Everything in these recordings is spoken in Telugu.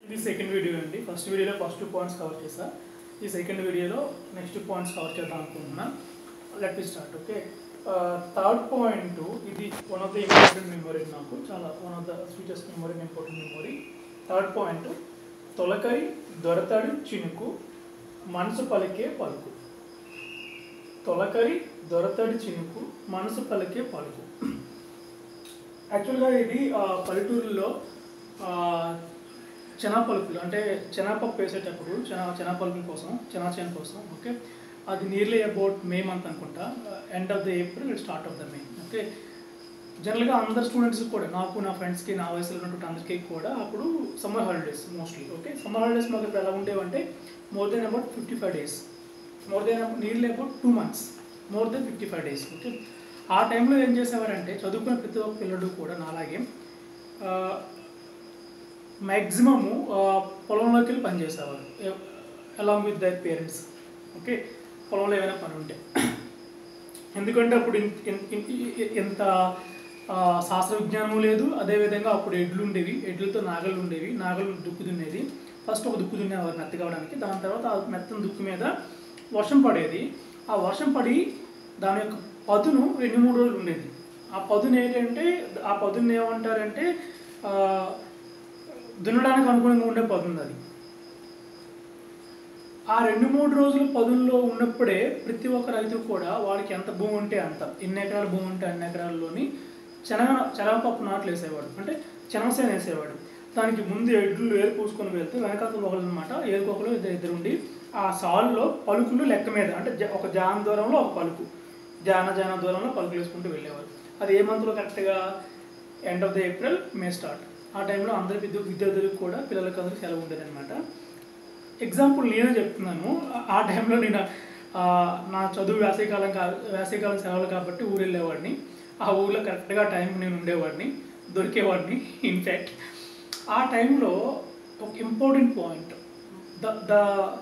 ఇది సెకండ్ వీడియో అండి ఫస్ట్ వీడియోలో ఫస్ట్ టూ పాయింట్స్ కవర్ చేసా ఈ సెకండ్ వీడియోలో నెక్స్ట్ పాయింట్స్ కవర్ చేద్దాం అనుకుంటున్నా let me start okay third point ఇది one of the important memory నాకు చాలా one of the sweetest memory important memory third point తొలకరి దొరతడి చినుకు మనసు పలికే పలుకు తొలకరి దొరతడి చినుకు మనసు పలికే పలుకు యాక్చువల్గా ఇది ఆ, పల్లెటూరులో ఆ, చెనా పలుకులు అంటే చెనాపప్పు వేసేటప్పుడు చెనా చెనా పలుకుల కోసం చెనా చేను కోసం ఓకే అది నియర్లీ అబౌట్ మే మంత్ అనుకుంటా end of the April start of the May okay జనరల్గా అందరు స్టూడెంట్స్ కూడా నాకు నా ఫ్రెండ్స్కి నా వయసులో ఉన్నటువంటి అందరికీ కూడా అప్పుడు summer holidays mostly okay summer holidays మాకు ఇప్పుడు ఎలా ఉండేవంటే more than about fifty five days more than nearly about two months more than fifty five days okay ఆ టైంలో ఏం చేసేవారంటే చదువుకున్న ప్రతి ఒక్క పిల్లడు కూడా నాలాగే మ్యాక్సిమము పొలంలోకి వెళ్ళి పనిచేసేవారు along with their parents okay పొలంలో ఏమైనా పని ఉంటే ఎందుకంటే అప్పుడు ఇన్- ఇన్- ఇన్- ఇ- ఇంత ఆ, శాస్త్ర విజ్ఞానము లేదు అదేవిధంగా అప్పుడు ఎడ్లు ఉండేవి ఎడ్లతో నాగళ్ళు ఉండేవి నాగళ్ళు దుక్కు దున్నేది ఫస్ట్ ఒక దుక్కు దున్నేవారు మెత్త కావడానికి దాని తర్వాత ఆ మెత్తని దుక్కు మీద వర్షం పడేది ఆ వర్షం పడి దాని యొక్క పదును రెండు మూడు రోజులు ఉండేది ఆ పదును ఏంటంటే ఆ పదును ఏమంటారంటే ఆ, దున్నడానికి అనుగుణంగా ఉండే పదును అది ఆ రెండు మూడు రోజులు పదుల్లో ఉన్నప్పుడే ప్రతి ఒక్క రైతు కూడా వాడికి ఎంత భూమి ఉంటే అంత ఎన్ని ఎకరాల భూమి ఉంటే అన్ని ఎకరాల్లోని శనగ శనగపప్పు నాట్లు వేసేవాడు అంటే శనగసేన వేసేవాడు దానికి ముందు ఎడ్లు ఏరు పూసుకొని వెళ్తే వెనకాల ఒకళ్ళు అనమాట ఏరుకోకలు ఇద్దరు ఇద్దరు ఉండి ఆ సాల్లో పలుకులు లెక్క మీద అంటే జ- ఒక జాన దూరంలో ఒక పలుకు జాన జాన దూరంలో పలుకులు వేసుకుంటూ వెళ్ళేవారు అది ఏ మంత్లో కరెక్ట్గా end of the April May start ఆ టైంలో అందరి విద్యు విద్యార్థులకు కూడా పిల్లలకు అందరికి సెలవు ఉండేదన్నమాట ఎగ్జాంపుల్ నేనే చెప్తున్నాను ఆ- ఆ టైంలో నేను ఆ, నా చదువు వేసవికాలం కా వేసవికాలం సెలవులు కాబట్టి ఊరు వెళ్ళేవాడిని ఆ ఊర్లో కరెక్ట్గా టైంకి నేను ఉండేవాడిని దొరికేవాడిని ఇన్ఫ్యాక్ట్ ఆ టైంలో ఒక important point the the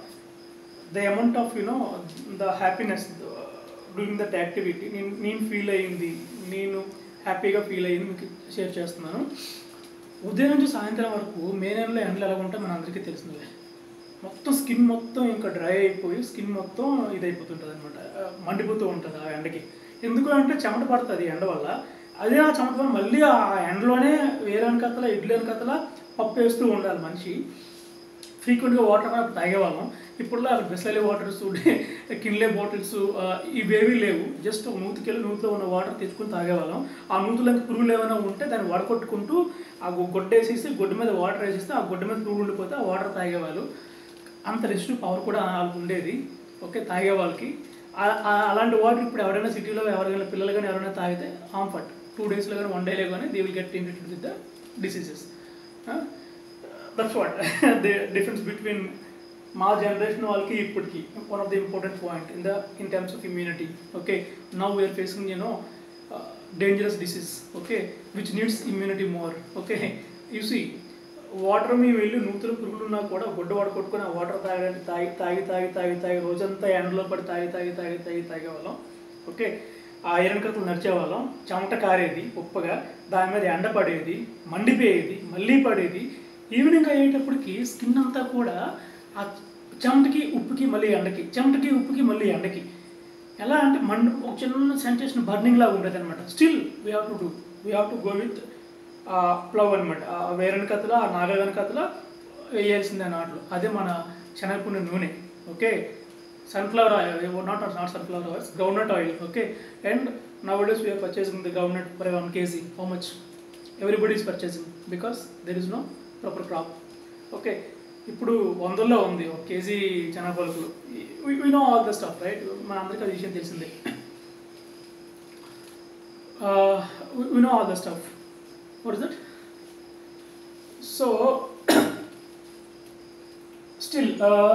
the amount of you know the happiness doing that activity నేను నేను ఫీల్ అయ్యింది నేను హ్యాపీగా ఫీల్ అయ్యింది మీకు షేర్ చేస్తున్నాను ఉదయం నుంచి సాయంత్రం వరకు మే నెలలో ఎండలు ఎలా ఉంటే మన అందరికీ తెలిసిందే మొత్తం స్కిన్ మొత్తం ఇంకా డ్రై అయిపోయి స్కిన్ మొత్తం ఇదైపోతుంటుంది అనమాట మండిపోతూ ఉంటుంది ఆ ఎండకి ఎందుకు అంటే చెమట పడుతుంది ఎండ వల్ల అదే ఆ చెమట వల్ల మళ్ళీ ఆ ఎండలోనే వేరే వెనకతల ఇడ్లీ వెనకతల పప్పు వేస్తూ ఉండాలి మనిషి ఫ్రీక్వెంట్గా వాటర్ కూడా తాగేవాళ్ళం ఇప్పుడులో అక్కడ బిస్లరీ వాటర్స్ కిన్లే బాటిల్స్ ఇవేవీ లేవు జస్ట్ ఒక నూతికెళ్ళి నూతిలో ఉన్న వాటర్ తెచ్చుకుని తాగేవాళ్ళం ఆ నూతులకు పురుగులు ఏమైనా ఉంటే దాన్ని వడకొట్టుకుంటూ ఆ గొ- గొడ్డ వేసేసి గొడ్డు మీద వాటర్ వేసేస్తే ఆ గొడ్డు మీద పురుగు ఉండిపోతే ఆ వాటర్ తాగేవాళ్ళు అంత రెస్ట్ పవర్ కూడా వాళ్ళకి ఉండేది ఓకే తాగే వాళ్ళకి ఆ- ఆ- అలాంటి వాటర్ ఇప్పుడు ఎవరైనా సిటీలో ఎవరైనా పిల్లలు కానీ ఎవరైనా తాగితే హాంఫర్ట్ టూ డేస్లో కానీ వన్ డేలో కానీ they will get infected with the diseases that's what the difference between మా జనరేషన్ వాళ్ళకి ఇప్పటికి one of the important point in the in terms of immunity okay now we are facing you know dangerous disease okay which needs immunity more okay you see water మీ వెళ్ళి నూతులు పురుగులు ఉన్నా కూడా గుడ్డ వాడు కొట్టుకొని ఆ వాటర్ తాగడానికి తాగి తాగి తాగి తాగి తాగి రోజంతా ఎండలో పడి తాగి తాగి తాగి తాగి తాగేవాళ్ళం ఓకే ఆ ఐరన్ కథలు నడిచేవాళ్ళం చెమట కారేది ఉప్పగా దాని మీద ఎండ పడేది మండిపోయేది మళ్ళీ పడేది ఈవినింగ్ అయ్యేటప్పటికి స్కిన్ అంతా కూడా ఆ చెమటకి ఉప్పుకి మళ్ళీ ఎండకి చెమటకి ఉప్పుకి మళ్ళీ ఎండకి ఎలా అంటే మండు ఒక చిన్న సెన్సేషన్ బర్నింగ్ లాగా ఉంటుంది అనమాట still we have to do we have to go with plough అనమాట వేరని కథలో ఆ నాగవేన కథలో వేయాల్సిందే నాట్లు అదే మన శనగపుండి నూనె okay sunflower oil not not sunflower oil groundnut oil okay and now days we're purchasing the groundnut for one K G how much everybody is purchasing because there is no proper crop okay ఇప్పుడు వందల్లో ఉంది ఒక కేజీ శనగపలుకులు we know all the stuff right మన అందరికీ అది విషయం తెలిసిందే we know all the stuff what is that so still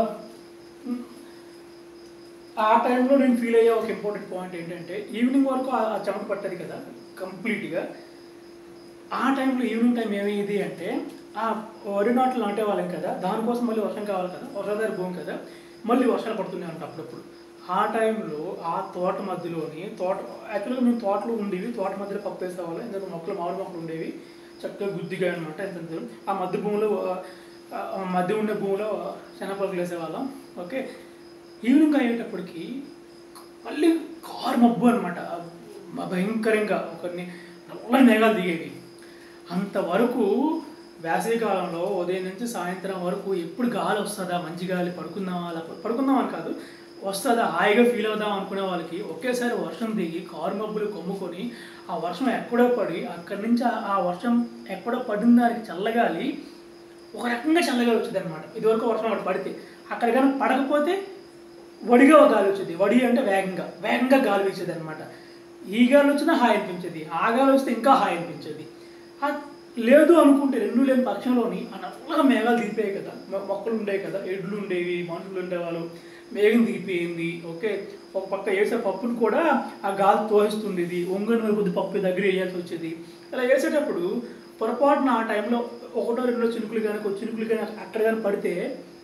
ఆ టైంలో నేను ఫీల్ అయ్యే ఒక ఇంపార్టెంట్ పాయింట్ ఏంటంటే ఈవినింగ్ వరకు ఆ ఆ చెమట పట్టదు కదా కంప్లీట్గా ఆ టైంలో ఈవినింగ్ టైం ఏమయ్యేది అంటే ఆ వరి నాట్లు నాటే వాళ్ళం కదా దానికోసం మళ్ళీ వర్షం కావాలి కదా వర్షాధార భూమి కదా మళ్ళీ వర్షాలు పడుతున్నాయి అంట అప్పుడప్పుడు ఆ టైంలో ఆ తోట మధ్యలోని తోట యాక్చువల్గా మేము తోటలో ఉండేవి తోట మధ్యలో పప్పు వేసేవాళ్ళం ఎందుకంటే మొక్కలు మామిడి మొక్కలు ఉండేవి చక్కగా గుద్దిగా అనమాట ఎంత ఎంత దూరం. ఆ మధ్య భూమిలో ఆ, ఆ మధ్య ఉండే భూమిలో శనగపలుకులు వేసేవాళ్ళం ఓకే ఈవినింగ్ అయ్యేటప్పటికి మళ్ళీ కారు మబ్బు అనమాట భయంకరంగా ఒకరిని నల్లని మేఘాలు దిగేవి అంతవరకు వేసవి కాలంలో ఉదయం నుంచి సాయంత్రం వరకు ఎప్పుడు గాలి వస్తుందా మంచి గాలి పడుకుందామా అలా పడుకుందాం అని కాదు వస్తుందా హాయిగా ఫీల్ అవుదాం అనుకునే వాళ్ళకి ఒకేసారి వర్షం దిగి కారు మబ్బులు కొమ్ముకొని ఆ వర్షం ఎక్కడో పడి అక్కడి నుంచి ఆ- ఆ వర్షం ఎక్కడో పడిన దానికి చల్లగాలి ఒక రకంగా చల్లగా వచ్చింది అనమాట ఇదివరకు వర్షం అక్కడ పడితే అక్కడ కానీ పడకపోతే వడిగా ఒక గాలి వచ్చేది వడి అంటే వేగంగా వేగంగా గాలి వీచేది అనమాట ఈ గాలి వచ్చినా హాయి అనిపించేది ఆ గాలి వస్తే ఇంకా హాయి అనిపించేది ఆ లేదు అనుకుంటే రెండు లేని పక్షంలోని ఆ నల్లగా మేఘాలు దిగిపోయాయి కదా మొ- మొక్కలు ఉండేవి కదా ఎడ్లు ఉండేవి మనుషులు ఉండేవాళ్ళు మేఘం దిగిపోయింది ఓకే ఒక పక్క వేసే పప్పును కూడా ఆ గాలి తోహిస్తుండేది ఒంగని కొద్ది పప్పు దగ్గర వేయాల్సి వచ్చేది ఇలా వేసేటప్పుడు పొరపాటున ఆ టైంలో ఒకటో రెండో చినుకులు కానీ ఒక చినుకులు కానీ అక్కడ కానీ పడితే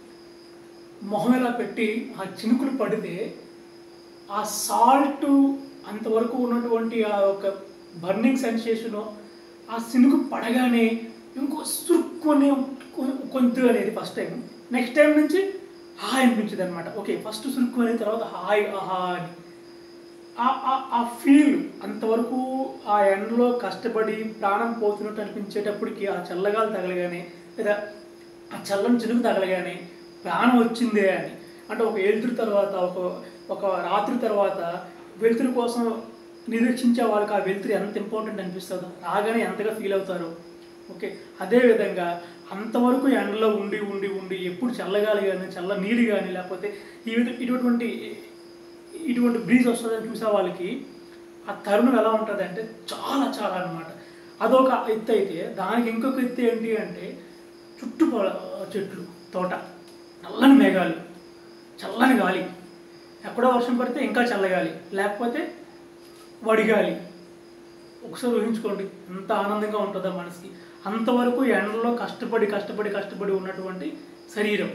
మొహం ఇలా పెట్టి ఆ చినుకులు పడితే ఆ సాల్ట్ అంతవరకు ఉన్నటువంటి ఆ ఒక బర్నింగ్ సెన్సేషను ఆ సినుకు పడగానే ఇంకో సురుక్కుని కొంత అనేది ఫస్ట్ టైం నెక్స్ట్ టైం నుంచి హాయ్ అనిపించింది అనమాట ఓకే ఫస్ట్ సురుక్కు అనే తర్వాత హాయ్ ఆహా అని ఆ- ఆ- ఆ ఫీల్ అంతవరకు ఆ ఎండలో కష్టపడి ప్రాణం పోతున్నట్టు అనిపించేటప్పటికి ఆ చల్లగాలు తగలగానే లేదా ఆ చల్లని చినుకు తగలగానే ప్రాణం వచ్చిందే అని అంటే ఒక వెలుతురు తర్వాత ఒక ఒక రాత్రి తర్వాత వెలుతురు కోసం నిరీక్షించే వాళ్ళకి ఆ వెలుతురు ఎంత ఇంపార్టెంట్ అనిపిస్తుందో రాగానే ఎంతగా ఫీల్ అవుతారో ఓకే అదేవిధంగా అంతవరకు ఎండలో ఉండి ఉండి ఉండి ఎప్పుడు చల్లగాలి కానీ చల్ల నీరు కానీ లేకపోతే ఈ విధ- ఇటువంటి ఇటువంటి బ్రీజ్ వస్తుందని చూసే వాళ్ళకి ఆ తరుణం ఎలా ఉంటుంది అంటే చాలా చాలా అన్నమాట అదొక ఎత్తు అయితే దానికి ఇంకొక ఎత్తు ఏంటి అంటే చుట్టుపక్కల చెట్లు తోట నల్లని మేఘాలు చల్లని గాలి ఎక్కడో వర్షం పడితే ఇంకా చల్లగాలి లేకపోతే వడిగాలి ఒకసారి ఊహించుకోండి ఎంత ఆనందంగా ఉంటుందో మనసుకి అంతవరకు ఎండలో కష్టపడి కష్టపడి కష్టపడి ఉన్నటువంటి శరీరం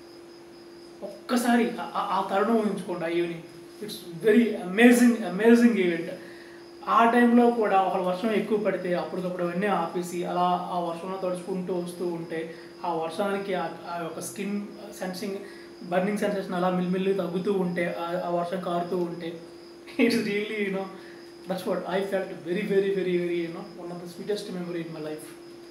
ఒక్కసారి ఆ- ఆ- ఆ తరుణం ఊహించుకోండి ఆ evening it's very amazing amazing event ఆ టైంలో కూడా ఒక వర్షం ఎక్కువ పడితే అప్పటికప్పుడు అవన్నీ ఆపేసి అలా ఆ వర్షంలో తడుచుకుంటూ వస్తూ ఉంటే ఆ వర్షానికి ఆ ఆ యొక్క స్కిన్ సెన్సింగ్ బర్నింగ్ సెన్సేషన్ అలా మిల్మిల్లి తగ్గుతూ ఉంటే ఆ- ఆ వర్షం కారుతూ ఉంటే it's really you know that's what I felt very very very very you know one of the sweetest memory in my life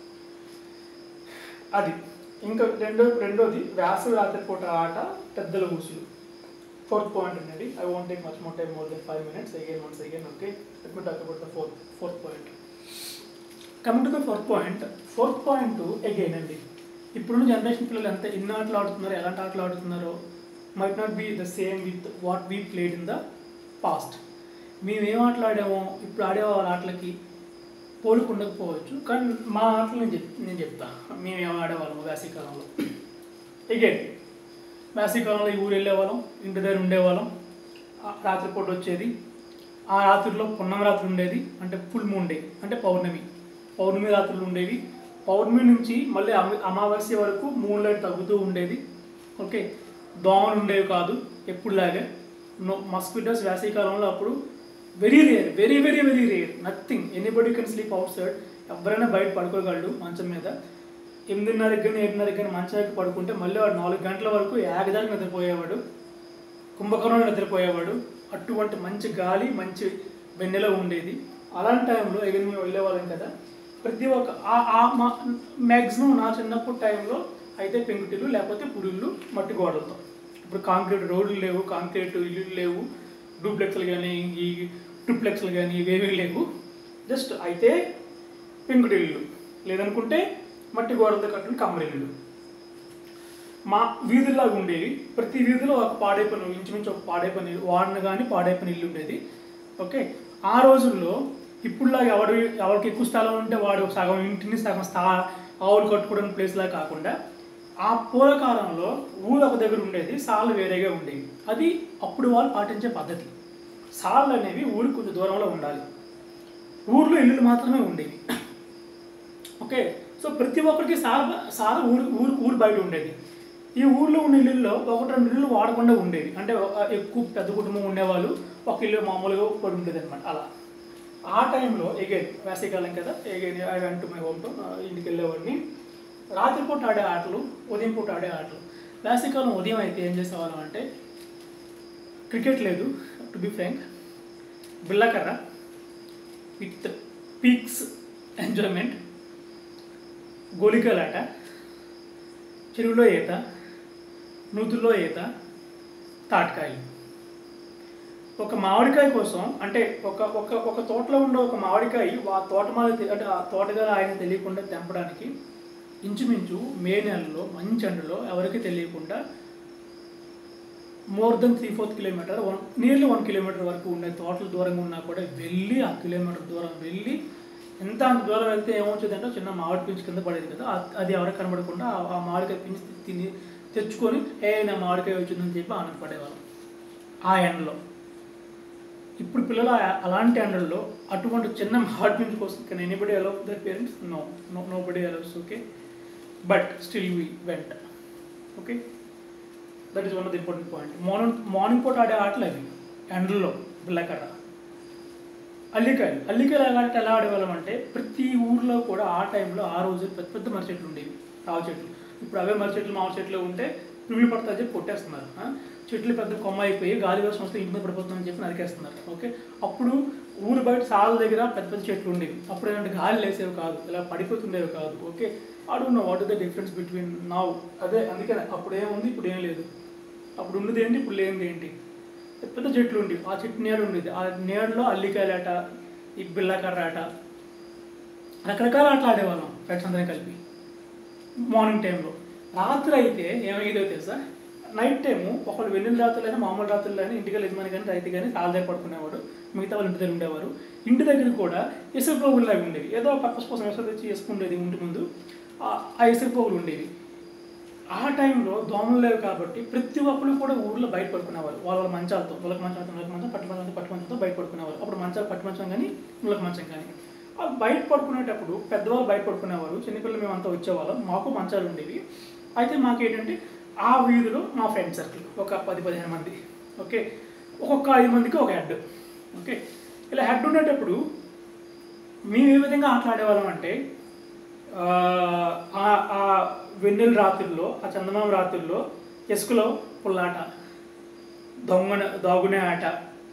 అది ఇంకా రెండో రెండోది వేసవి రాత్రిపూట ఆట పెద్దల ఊసులు ఫోర్త్ పాయింట్ ఉన్నది I want take much more time more than five minutes again once again okay let me talk about the fourth fourth point coming to the fourth point fourth point again అండి ఇప్పుడున్న జనరేషన్ పిల్లలు ఎంత ఎన్ని ఆటలు ఆడుతున్నారో ఎలాంటి ఆటలు ఆడుతున్నారో might not be the same with what we played in the past మేము ఏం ఆటలు ఆడామో ఇప్పుడు ఆడే వాళ్ళ ఆటలకి పోలిక ఉండకపోవచ్చు కానీ మా ఆటలు నేను చెప్ నేను చెప్తాను మేము ఏం ఆడేవాళ్ళము వేసవికాలంలో అగైన్ వేసవికాలంలో ఈ ఊరు వెళ్ళేవాళ్ళం ఇంటి దగ్గర ఉండేవాళ్ళం ఆ రాత్రిపూట వచ్చేది ఆ రాత్రిలో పున్నమ రాత్రి ఉండేది అంటే ఫుల్ మూన్ డే అంటే పౌర్ణమి పౌర్ణమి రాత్రులు ఉండేవి పౌర్ణమి నుంచి మళ్ళీ అమ- అమావాస్య వరకు మూన్ లైట్ తగ్గుతూ ఉండేది ఓకే దోమలు ఉండేవి కాదు ఎప్పుడులాగే నో మస్కిటోస్ వేసవికాలంలో అప్పుడు very rare very very very rare nothing anybody can sleep outside ఎవరైనా బయట పడుకోగలడు మంచం మీద ఎనిమిదిన్నరకి కానీ ఏడున్నరకి కానీ మంచం ఎక్కి పడుకుంటే మళ్ళీ వాడు నాలుగు గంటల వరకు ఏకదాకా నిద్రపోయేవాడు కుంభకర్ణుడు నిద్రపోయేవాడు అటువంటి మంచి గాలి మంచి వెన్నెల ఉండేది అలాంటి టైంలో ఎగిరి మేము వెళ్ళేవాళ్ళం కదా ప్రతి ఒక్క ఆ- ఆ మా మ్యాక్సిమం నా చిన్నప్పుడు టైంలో అయితే పెంకుటిల్లు లేకపోతే పుడిళ్ళు మట్టి గోడలతో ఇప్పుడు కాంక్రీట్ రోడ్లు లేవు కాంక్రీట్ ఇల్లు లేవు డూప్లెక్స్లు కానీ ఈ ట్రిప్లెక్స్లు కానీ ఇవేమీ లేవు జస్ట్ అయితే పెంకుటిల్లు లేదనుకుంటే మట్టి గోడలతో కట్టిన కమ్మరిల్లు మా వీధుల్లాగా ఉండేవి ప్రతి వీధిలో ఒక పాడైపోయిన ఇంచుమించు ఒక పాడైపోయిన ఇల్లు వాడిన కానీ పాడైపోయిన ఇల్లు ఉండేది ఓకే ఆ రోజుల్లో ఇప్పుడులాగా ఎవడు ఎవరికి ఎక్కువ స్థలం ఉంటే వాడు సగం ఇంటిని సగం స్థా ఆవులు కట్టుకోవడానికి ప్లేస్లా కాకుండా ఆ పూర్వకాలంలో ఊరు ఒక దగ్గర ఉండేది సార్లు వేరేగా ఉండేవి అది అప్పుడు వాళ్ళు పాటించే పద్ధతి సార్లు అనేవి ఊరికి కొంచెం దూరంలో ఉండాలి ఊర్లో ఇల్లులు మాత్రమే ఉండేవి ఓకే సో ప్రతి ఒక్కరికి సార సార ఊరు ఊరు ఊరు బయట ఉండేది ఈ ఊర్లో ఉన్న ఇల్లుల్లో ఒకటి రెండు ఇల్లు వాడకుండా ఉండేవి అంటే ఒక- ఎక్కువ పెద్ద కుటుంబం ఉండేవాళ్ళు ఒక ఇల్లు మామూలుగా పడి ఉండేది అనమాట అలా ఆ టైంలో ఎగైన్ వేసవికాలం కదా again I went my home town ఇంటికి వెళ్ళేవాడిని రాత్రిపూట ఆడే ఆటలు ఉదయం పూట ఆడే ఆటలు వేసవికాలం ఉదయం అయితే ఏం చేసేవాళ్ళం అంటే క్రికెట్ లేదు టు బి ఫ్రాంక్ బిల్లకర్ర విత్ పీక్స్ ఎంజాయ్మెంట్ గోలికలాట చెరువులో ఈత నూతుల్లో ఈత తాటకాయలు ఒక మామిడికాయ కోసం అంటే ఒక ఒక ఒక తోటలో ఉండే ఒక మామిడికాయ ఆ తోటమాలి తె- అంటే ఆ తోటగాల ఆయన తెలియకుండా తెంపడానికి ఇంచుమించు మే నెలలో మంచి ఎండలో ఎవరికి తెలియకుండా more than three fourth kilometer one nearly one kilometer వరకు ఉండే తోటలు దూరంగా ఉన్నా కూడా వెళ్ళి ఆ కిలోమీటర్ దూరం వెళ్ళి ఎంత అంత దూరం వెళ్తే ఏమవుతుందంటే చిన్న మామిడి పించి కింద పడేది కదా ఆ- అది ఎవరికి కనబడకుండా ఆ- ఆ మామిడికాయ పించి తిని తెచ్చుకొని ఏ నా మామిడికాయ వచ్చిందని చెప్పి ఆనందపడేవాళ్ళం ఆ ఎండలో ఇప్పుడు పిల్లలు ఆ- అలాంటి ఎండల్లో అటువంటి చిన్న మామిడి పించి కోసం can anybody allow their parents no no nobody allows okay but still we went okay that is one of the important point morning morning పూట ఆడే ఆటలు అవి ఎండల్లో బిల్లకర్ర అల్లికాయలు అల్లికాయలు ఎలా ఎలా ఆడేవాళ్ళం అంటే ప్రతి ఊర్లో కూడా ఆ టైంలో ఆ రోజు పెద్ద పెద్ద మర్రి చెట్లు ఉండేవి రావు చెట్లు ఇప్పుడు అవే మర్రి చెట్లు మామిడి చెట్లు ఉంటే పురుగులు పడతా చెప్పి కొట్టేస్తున్నారు ఆ? చెట్లు పెద్ద కొమ్మ అయిపోయి గాలి వర్షం వస్తే ఇంటి మీద పడిపోతుందని చెప్పి నరికేస్తున్నారు ఓకే అప్పుడు ఊరు బయట సాల దగ్గర పెద్ద పెద్ద చెట్లు ఉండేవి అప్పుడు ఏంటంటే గాలి లేసేవి కాదు ఇలా పడిపోతుండేవి కాదు ఓకే అడుగు no what is the difference between now అదే అందుకనే అప్పుడు ఏముంది ఇప్పుడు ఏం లేదు అప్పుడు ఉన్నది ఏంటి ఇప్పుడు లేనిది ఏంటి పెద్ద పెద్ద చెట్లు ఉండేవి ఆ చెట్టు నీడ ఉండేది ఆ నీడలో అల్లికాయలాట ఈ బిల్లకర్ర ఆట రకరకాల ఆటలు ఆడేవాళ్ళం ఫ్రెండ్స్ అందరం కలిపి మార్నింగ్ టైంలో రాత్రి అయితే ఏమైందో తెలుసా నైట్ టైము ఒకళ్ళు వెన్నెల రాత్రులైనా మామూలు రాత్రులైనా ఇంటికి యజమాని కానీ రైతు కానీ తాళ్ళ దగ్గర పడుకునేవాడు మిగతా వాళ్ళు ఇంటి దగ్గర ఉండేవారు ఇంటి దగ్గర కూడా ఇసుక పోగులు అవి ఉండేవి ఏదో పర్పస్ కోసం ఇసుక తెచ్చి వేసుకుండేది ఇంటి ముందు ఆ- ఆ ఇసుక పోగులు ఉండేవి ఆ టైంలో దోమలు లేవు కాబట్టి ప్రతి ఒక్కరు కూడా ఊర్లో బయట పడుకునేవారు వాళ్ళ వాళ్ళ మంచాలతో వాళ్ళకి మంచం వాళ్ళకి మంచం పట్టు మంచం పట్టు మంచంతో బయట పడుకునేవారు అప్పుడు మంచాలు పట్టు మంచం కానీ వాళ్ళకి మంచం కానీ ఆ బయట పడుకునేటప్పుడు పెద్దవాళ్ళు బయట పడుకునేవారు చిన్నపిల్లలు మేమంతా వచ్చేవాళ్ళం మాకు మంచాలు ఉండేవి అయితే మాకేంటంటే ఆ వీధిలో మా ఫ్రెండ్ సర్కిల్ ఒక పది పదిహేను మంది ఓకే ఒక్కొక్క ఐదు మందికి ఒక హెడ్ ఓకే ఇలా హెడ్ ఉండేటప్పుడు మేము ఏ విధంగా ఆటలాడేవాళ్ళం అంటే ఆ, ఆ- ఆ వెన్నెల రాత్రుల్లో ఆ చందమామ రాత్రుల్లో ఇసుకలో పుల్లాట దొంగన దాగునే ఆట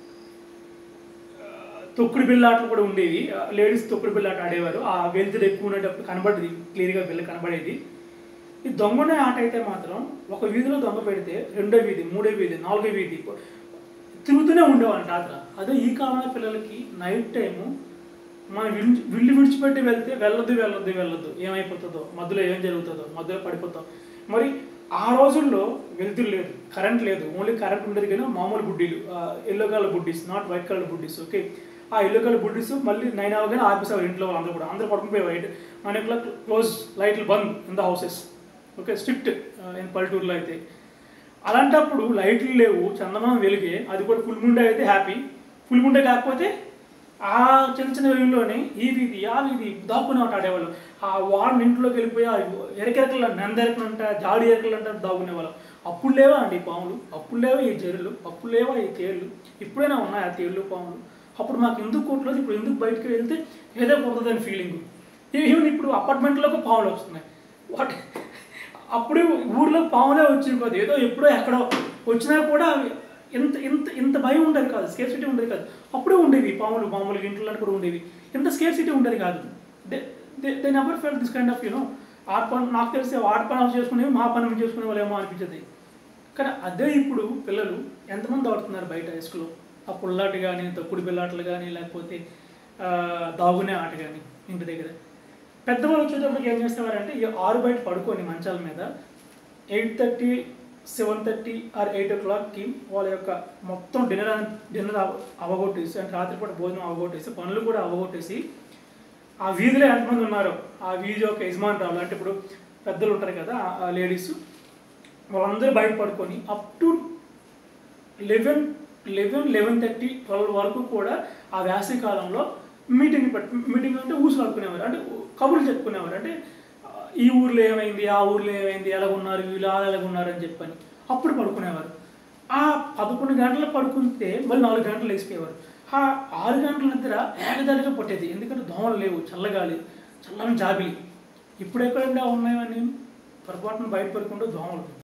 ఆ, తొక్కుడు బిళ్ళ ఆటలు కూడా ఉండేవి లేడీస్ తొక్కుడు బిళ్ళ ఆట ఆడేవారు ఆ వెలుతురు ఎక్కువ ఉండేటప్పుడు కనబడేది క్లియర్గా బిళ్ళ కనబడేది ఈ దొంగనే ఆట అయితే మాత్రం ఒక వీధిలో దొంగ పెడితే రెండో వీధి మూడో వీధి నాలుగో వీధి తిరుగుతూనే ఉండేవాళ్ళ రాత్ర అదే ఈ కాలంలో పిల్లలకి నైట్ టైము మనం విడిచి విల్లు విడిచిపెట్టి వెళ్తే వెళ్ళొద్దు వెళ్ళొద్దు వెళ్ళొద్దు ఏమైపోతుందో మధ్యలో ఏం జరుగుతుందో మధ్యలో పడిపోతాం మరి ఆ రోజుల్లో వెలుతురు లేదు కరెంట్ లేదు ఓన్లీ కరెంట్ ఉండేది కానీ మామూలు బుడ్డీలు ఎల్లో కలర్ బుడ్డీస్ నాట్ వైట్ కలర్ బుడ్డీస్ ఓకే ఆ ఎల్లో కలర్ బుడ్డీస్ మళ్ళీ నైన్ అవగానే ఆపేసేవారు ఇంట్లో వాళ్ళందరూ కూడా అందరూ పడుకుపోయి వైట్ మన ఇంట్లో క్లోజ్ లైట్లు బంద్ in the houses okay strict in పల్లెటూరులో అయితే అలాంటప్పుడు లైట్లు లేవు చందమామ వెలిగే అది కూడా ఫుల్ ముండే అయితే హ్యాపీ ఫుల్ ముండే కాకపోతే ఆ చిన్న చిన్న వెలుగులోనే ఈ వీధి ఆ వీధి దాక్కునే ఆట ఆడేవాళ్ళు ఆ వాడిని ఇంట్లోకి వెళ్ళిపోయి ఆ ఎరకెరకలు నందెరకలంట జాడి ఎరకలు అంట దాక్కునేవాళ్ళం అప్పుడు లేవా అండి ఈ పాములు అప్పుడు లేవా ఈ జరులు అప్పుడు లేవా ఈ తేళ్ళు ఇప్పుడైనా ఉన్నాయి ఆ తేళ్ళు పాములు అప్పుడు మాకు ఎందుకు కొట్టలేదు ఇప్పుడు ఎందుకు బయటకు వెళ్తే ఏదో కొడుతుందని ఫీలింగ్ ఈవెన్ ఇప్పుడు అపార్ట్మెంట్లోకి పాములు వస్తున్నాయి వాట్ అప్పుడు ఊర్లో పాములే వచ్చేవి కాదు ఏదో ఎప్పుడో ఎక్కడో వచ్చినా కూడా అవి ఇంత ఇంత ఇంత భయం ఉండేది కాదు స్కేర్ సిటీ ఉండేది కాదు అప్పుడే ఉండేవి పాములు పాములు ఇంట్లో కూడా ఉండేవి ఇంత స్కేర్ సిటీ ఉండేది కాదు they they never fell this kind of you know ఆ పని నాకు తెలిసి వాటి పని ఆఫ్ చేసుకునేవి మా పని మేము చేసుకునే వాళ్ళేమో అనిపించేది కానీ అదే ఇప్పుడు పిల్లలు ఎంతమంది ఆడుతున్నారు బయట ఇసుకలో ఆ పుల్లాట కానీ తొక్కుడు పిల్లాటలు కానీ లేకపోతే ఆ, దాగునే ఆట కానీ ఇంటి దగ్గర పెద్దవాళ్ళు వచ్చేటప్పటికి ఏం చేసేవారంటే ఈ ఆరు బయట పడుకొని మంచాల మీద eight thirty seven thirty or eight ఓ క్లాక్కి వాళ్ళ యొక్క మొత్తం డిన్నర్ డిన్నర్ అవగొట్టేసి అంటే రాత్రిపూట భోజనం అవగొట్టేసి పనులు కూడా అవగొట్టేసి ఆ వీధిలో ఎంతమంది ఉన్నారో ఆ వీధి యొక్క యజమానురాలు అంటే ఇప్పుడు పెద్దలు ఉంటారు కదా ఆ లేడీస్ వాళ్ళందరూ బయట పడుకొని up to eleven eleven eleven thirty twelve వరకు కూడా ఆ వేసవి కాలంలో మీటింగ్ పెట్ మీటింగ్ అంటే ఊసులాడుకునేవారు అంటే కబుర్లు చెప్పుకునేవారు అంటే ఆ, ఈ ఊర్లో ఏమైంది ఆ ఊర్లో ఏమైంది ఎలా ఉన్నారు వీళ్ళు అలా ఎలా ఉన్నారు అని చెప్పని అప్పుడు పడుకునేవారు ఆ పదకొండు గంటలు పడుకుంటే మళ్ళీ నాలుగు గంటలు వేసిపోయేవారు ఆ ఆరు గంటల నిద్ర ఏకదారిగా పట్టేది ఎందుకంటే దోమలు లేవు చల్లగాలి చల్లని జాబిలి ఇప్పుడు ఎక్కడంటే ఉన్నాయని పొరపాటున బయట పడుకుంటూ దోమలు